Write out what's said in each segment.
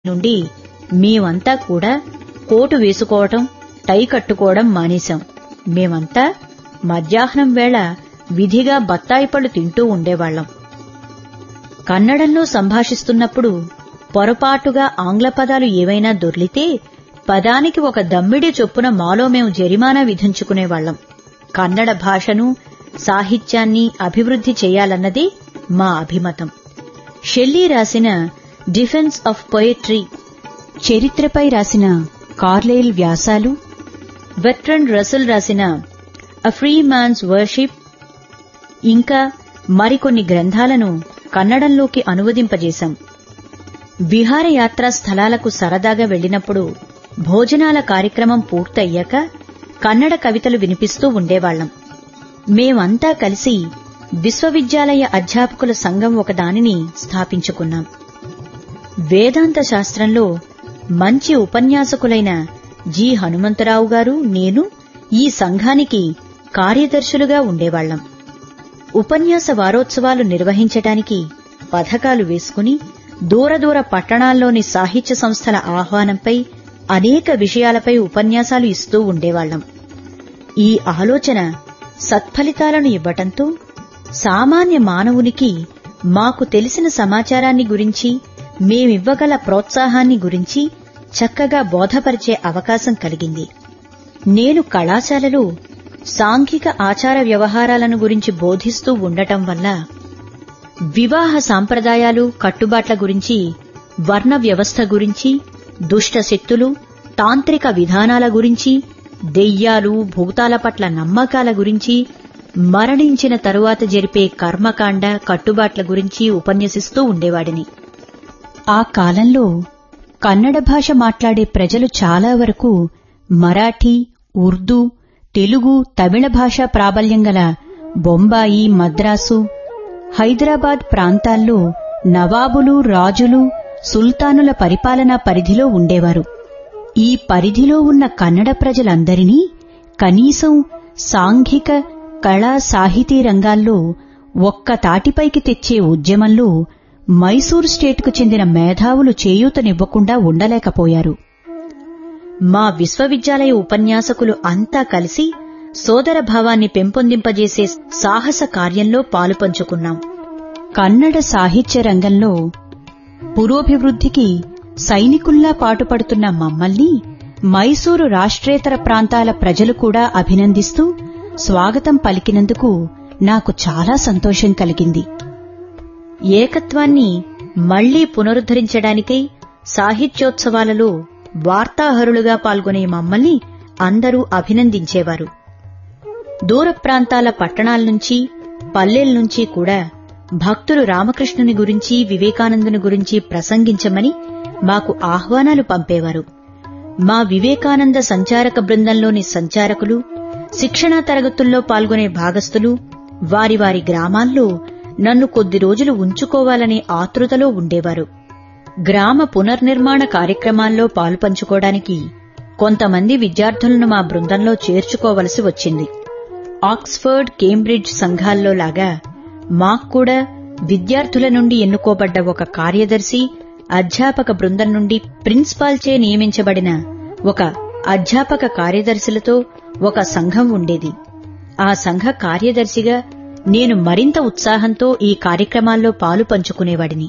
నుండి మేమంతా కూడా కోటు వేసుకోవటం టై కట్టుకోవడం మానేశాం మేమంతా మధ్యాహ్నం వేళ విధిగా బత్తాయి పళ్ళు తింటూ ఉండేవాళ్లం కన్నడంలో సంభాషిస్తున్నప్పుడు పొరపాటుగా ఆంగ్ల పదాలు ఏవైనా దొర్లితే పదానికి ఒక దమ్మిడి చొప్పున మాలో మేము జరిమానా విధించుకునేవాళ్లం కన్నడ భాషను సాహిత్యాన్ని అభివృద్ధి చేయాలన్నది మా అభిమతం షెల్లీ రాసిన డిఫెన్స్ ఆఫ్ పొయట్రీ చరిత్రపై రాసిన కార్లైల్ వ్యాసాలు వెట్రన్ రసల్ రాసిన అ ఫ్రీ మ్యాన్స్ వర్షిప్ ఇంకా మరికొన్ని గ్రంథాలను కన్నడంలోకి అనువదింపజేశాం విహారయాత్రా స్థలాలకు సరదాగా వెళ్లినప్పుడు భోజనాల కార్యక్రమం పూర్తయ్యాక కన్నడ కవితలు వినిపిస్తూ ఉండేవాళ్లం మేమంతా కలిసి విశ్వవిద్యాలయ అధ్యాపకుల సంఘం ఒకదానిని స్థాపించుకున్నాం వేదాంత శాస్త్రంలో మంచి ఉపన్యాసకులైన జి హనుమంతరావు గారు నేను ఈ సంఘానికి కార్యదర్శులుగా ఉండేవాళ్లం ఉపన్యాస వారోత్సవాలు నిర్వహించటానికి పథకాలు వేసుకుని దూరదూర పట్టణాల్లోని సాహిత్య సంస్థల ఆహ్వానంపై అనేక విషయాలపై ఉపన్యాసాలు ఇస్తూ ఉండేవాళ్లం ఈ ఆలోచన సత్ఫలితాలను ఇవ్వటంతో సామాన్య మానవునికి మాకు తెలిసిన సమాచారాన్ని గురించి మేమివ్వగల ప్రోత్సాహాన్ని గురించి చక్కగా బోధపరిచే అవకాశం కలిగింది నేను కళాశాలలో సాంఘిక ఆచార వ్యవహారాలను గురించి బోధిస్తూ ఉండటం వల్ల వివాహ సాంప్రదాయాలు కట్టుబాట్ల గురించి వర్ణ వ్యవస్థ గురించి దుష్ట శక్తులు తాంత్రిక విధానాల గురించి దెయ్యాలు భూతాల పట్ల నమ్మకాల గురించి మరణించిన తరువాత జరిపే కర్మకాండ కట్టుబాట్ల గురించి ఉపన్యసిస్తూ ఉండేవాడిని ఆ కాలంలో కన్నడ భాష మాట్లాడే ప్రజలు చాలా వరకు మరాఠీ ఉర్దూ తెలుగు తమిళ భాషా ప్రాబల్యం గల బొంబాయి మద్రాసు హైదరాబాద్ ప్రాంతాల్లో నవాబులు రాజులు సుల్తానుల పరిపాలనా పరిధిలో ఉండేవారు ఈ పరిధిలో ఉన్న కన్నడ ప్రజలందరినీ కనీసం సాంఘిక కళా సాహితీ రంగాల్లో ఒక్క తాటిపైకి తెచ్చే ఉద్యమంలో మైసూరు స్టేట్కు చెందిన మేధావులు చేయూతనివ్వకుండా ఉండలేకపోయారు మా విశ్వవిద్యాలయ ఉపన్యాసకులు అంతా కలిసి సోదర భావాన్ని పెంపొందింపజేసే సాహస కార్యంలో పాలుపంచుకున్నాం కన్నడ సాహిత్య రంగంలో పురోభివృద్ధికి సైనికుల్లా పాటుపడుతున్న మమ్మల్ని మైసూరు రాష్ట్రేతర ప్రాంతాల ప్రజలు కూడా అభినందిస్తూ స్వాగతం పలికినందుకు నాకు చాలా సంతోషం కలిగింది ఏకత్వాన్ని మళ్లీ పునరుద్ధరించడానికై సాహిత్యోత్సవాలలో వార్తాహరులుగా పాల్గొనే మమ్మల్ని అందరూ అభినందించేవారు దూర ప్రాంతాల పట్టణాల నుంచి పల్లెల నుంచి కూడా భక్తులు రామకృష్ణుని గురించి వివేకానందుని గురించి ప్రసంగించమని మాకు ఆహ్వానాలు పంపేవారు మా వివేకానంద సంచారక బృందంలోని సంచారకులు శిక్షణా తరగతుల్లో పాల్గొనే భాగస్థులు వారి వారి గ్రామాల్లో నన్ను కొద్ది రోజులు ఉంచుకోవాలనే ఆతృతలో ఉండేవారు గ్రామ పునర్నిర్మాణ కార్యక్రమాల్లో పాలుపంచుకోవడానికి కొంతమంది విద్యార్థులను మా బృందంలో చేర్చుకోవలసి వచ్చింది ఆక్స్ఫర్డ్ కేంబ్రిడ్జ్ సంఘాల్లో లాగా మాక్కూడా విద్యార్థుల నుండి ఎన్నుకోబడ్డ ఒక కార్యదర్శి అధ్యాపక బృందం నుండి ప్రిన్సిపాల్చే నియమించబడిన ఒక అధ్యాపక కార్యదర్శులతో ఒక సంఘం ఉండేది ఆ సంఘ కార్యదర్శిగా నేను మరింత ఉత్సాహంతో ఈ కార్యక్రమాల్లో పాలు పంచుకునేవాడిని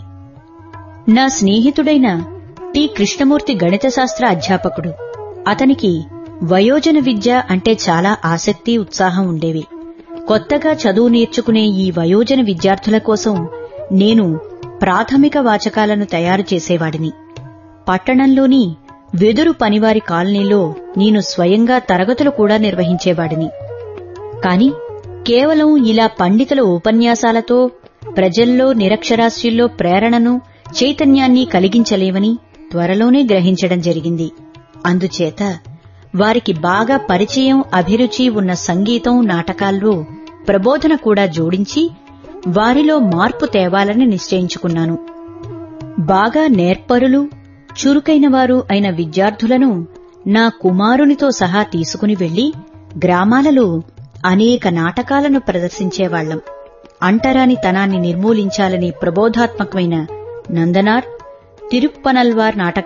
నా స్నేహితుడైన టి కృష్ణమూర్తి గణిత శాస్త్ర అధ్యాపకుడు అతనికి వయోజన విద్య అంటే చాలా ఆసక్తి ఉత్సాహం ఉండేవి కొత్తగా చదువు నేర్చుకునే ఈ వయోజన విద్యార్థుల కోసం నేను ప్రాథమిక వాచకాలను తయారు చేసేవాడిని పట్టణంలోని వెదురు పనివారి కాలనీలో నేను స్వయంగా తరగతులు కూడా నిర్వహించేవాడిని కాని కేవలం ఇలా పండితుల ఉపన్యాసాలతో ప్రజల్లో నిరక్షరాస్యుల్లో ప్రేరణను చైతన్యాన్ని కలిగించలేవని త్వరలోనే గ్రహించడం జరిగింది అందుచేత వారికి బాగా పరిచయం అభిరుచి ఉన్న సంగీతం నాటకాల్లో ప్రబోధన కూడా జోడించి వారిలో మార్పు తేవాలని నిశ్చయించుకున్నాను బాగా నేర్పరులు చురుకైన వారు అయిన విద్యార్థులను నా కుమారునితో సహా తీసుకుని వెళ్లి గ్రామాలలో అనేక నాటకాలను ప్రదర్శించేవాళ్లం అంటరానితనాన్ని నిర్మూలించాలని ప్రబోధాత్మకమైన నందనార్ తిరుప్పనల్వార్ నాటక